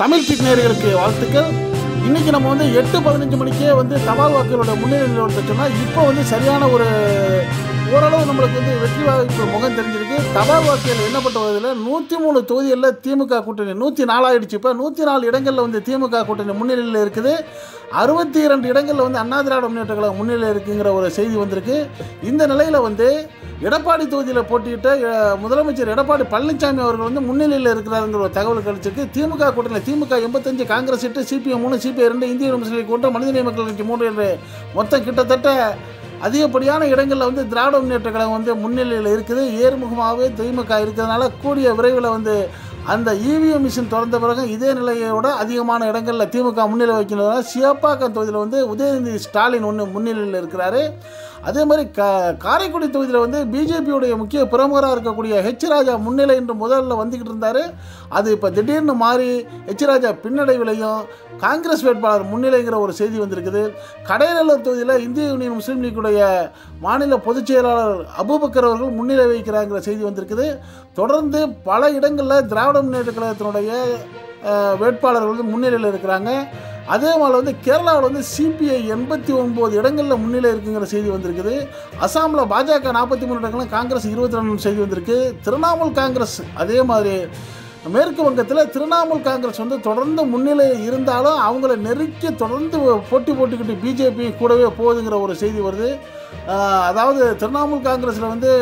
Tamil kit நேயர்களுக்கு வாழ்த்துக்கள் இன்னைக்கு நம்ம வந்து எட்டு பதினஞ்சு மணிக்கே வந்து தபால் வாக்குகளோட முன்னிலை நிலவரத்தை சொன்னால் இப்போ வந்து சரியான ஒரு ஓரளவு நம்மளுக்கு வந்து வெற்றி வாய்ப்பு முகம் தெரிஞ்சிருக்கு தபால் வாக்குகள் எண்ணப்பட்ட வகையில் நூற்றி மூணு தொகுதிகளில் திமுக கூட்டணி நூற்றி நாலாயிடுச்சு இப்போ நூற்றி நாலு இடங்களில் வந்து திமுக கூட்டணி முன்னிலையில் இருக்குது அறுபத்தி இரண்டு இடங்களில் வந்து அண்ணா திராவிட முன்னேற்ற கழகம் முன்னிலையில் இருக்குங்கிற ஒரு செய்தி வந்திருக்கு இந்த நிலையில் வந்து எடப்பாடி தொகுதியில் போட்டியிட்ட அஹ், முதலமைச்சர் எடப்பாடி பழனிசாமி அவர்கள் வந்து முன்னிலையில் இருக்கிறாருங்கிற ஒரு தகவல் கிடைச்சிருக்கு திமுக கூட்டணியில் திமுக எண்பத்தஞ்சு காங்கிரஸ் எட்டு சிபிஎம் மூணு சிபிஐ ரெண்டு இந்திய யூனிவர்சிட்டி லீக் ஒன்று மனிதநேய மக்கள் கட்சி மூன்று என்று மொத்தம் கிட்டத்தட்ட அதிகப்படியான இடங்களில் வந்து திராவிட முன்னேற்ற கழகம் வந்து முன்னிலையில் இருக்குது ஏறுமுகமாகவே திமுக இருக்கிறதுனால கூடிய விரைவில் வந்து அந்த இவிஎம் மிஷின் திறந்த பிறகு இதே நிலையோட அதிகமான இடங்களில் திமுக முன்னிலை வைக்கிறதுனால சிவப்பாக்கம் தொகுதியில் வந்து உதயநிதி ஸ்டாலின் ஒன்று முன்னிலையில் இருக்கிறாரு அதே மாதிரி கா காரைக்குடி தொகுதியில் வந்து பிஜேபியுடைய முக்கிய பிரமுகராக இருக்கக்கூடிய ஹெச் ராஜா முன்னிலை என்று முதல்ல வந்துக்கிட்டு இருந்தார் அது இப்போ திடீர்னு மாறி ஹெச் ராஜா பின்னடைவிலையும் காங்கிரஸ் வேட்பாளர் முன்னிலைங்கிற ஒரு செய்தி வந்திருக்குது கடையநல்லூர் தொகுதியில் இந்திய யூனியன் முஸ்லீம் லீக்குடைய மாநில பொதுச் செயலாளர் அபூபக்கர் அவர்கள் முன்னிலை வைக்கிறாங்கிற செய்தி வந்திருக்குது தொடர்ந்து பல இடங்களில் திராவிட முன்னேற்ற கழகத்தினுடைய அஹ், வேட்பாளர்கள் வந்து முன்னிலையில் இருக்கிறாங்க அதே மாதிரி வந்து கேரளாவில் வந்து சிபிஐ எண்பத்தி ஒன்பது இடங்களில் முன்னிலை இருக்குங்கிற செய்தி வந்திருக்குது அசாமில் பாஜக நாற்பத்தி மூணு இடங்களும் காங்கிரஸ் இருபத்தி ரெண்டு செய்தி வந்திருக்கு திரிணாமுல் காங்கிரஸ் அதே மாதிரி மேற்கு வங்கத்தில் திரிணாமுல் காங்கிரஸ் வந்து தொடர்ந்து முன்னிலை இருந்தாலும் அவங்கள நெருக்கி தொடர்ந்து போட்டி போட்டுக்கிட்டு பிஜேபி கூடவே போகுதுங்கிற ஒரு செய்தி வருது ஆஹ் அதாவது திரிணாமுல் காங்கிரஸில் வந்து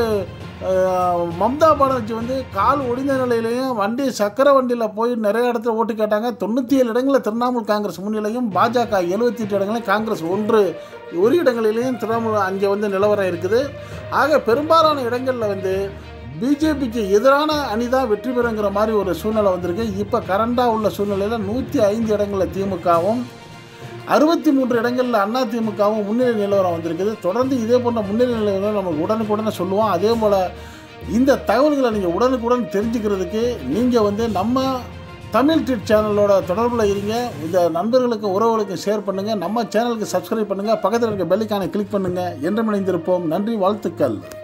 ஆஹ் மம்தா பானர்ஜி வந்து கால் ஒடிந்த நிலையிலையும் வண்டி சக்கர வண்டியில் போய் நிறைய இடத்துல ஓட்டு கேட்டாங்க தொண்ணூற்றி ஏழு இடங்களில் திரிணாமுல் காங்கிரஸ் முன்னிலையும் பாஜக எழுபத்தி எட்டு இடங்களையும் காங்கிரஸ் ஒன்று ஒரு இடங்களிலேயும் திரிணாமுல் அங்கே வந்து நிலவரம் இருக்குது ஆக பெரும்பாலான இடங்களில் வந்து பிஜேபிக்கு எதிரான அணி தான் வெற்றி பெறுங்கிற மாதிரி ஒரு சூழ்நிலை வந்திருக்கு இப்போ கரண்டாக உள்ள சூழ்நிலையில் நூற்றி ஐந்து இடங்களில் திமுகவும் அறுபத்தி மூன்று இடங்களில் அண்ணா திமுகவும் முன்னிலை நிலவரம் வந்திருக்குது தொடர்ந்து இதே போன்ற முன்னிலை நிலவரம் நம்ம உடனுக்குடனே சொல்லுவோம் அதே போல் இந்த தகவல்களை நீங்கள் உடனுக்குடன் தெரிஞ்சுக்கிறதுக்கு நீங்கள் வந்து நம்ம தமிழ் ட்ரீட் சேனலோட தொடர்பில் இருங்க இந்த நண்பர்களுக்கு உறவுகளுக்கு ஷேர் பண்ணுங்கள் நம்ம சேனலுக்கு சப்ஸ்கிரைப் பண்ணுங்கள் பக்கத்தில் இருக்க பெல்லைக்கானை கிளிக் பண்ணுங்கள் என்று இணைந்திருப்போம் நன்றி வாழ்த்துக்கள்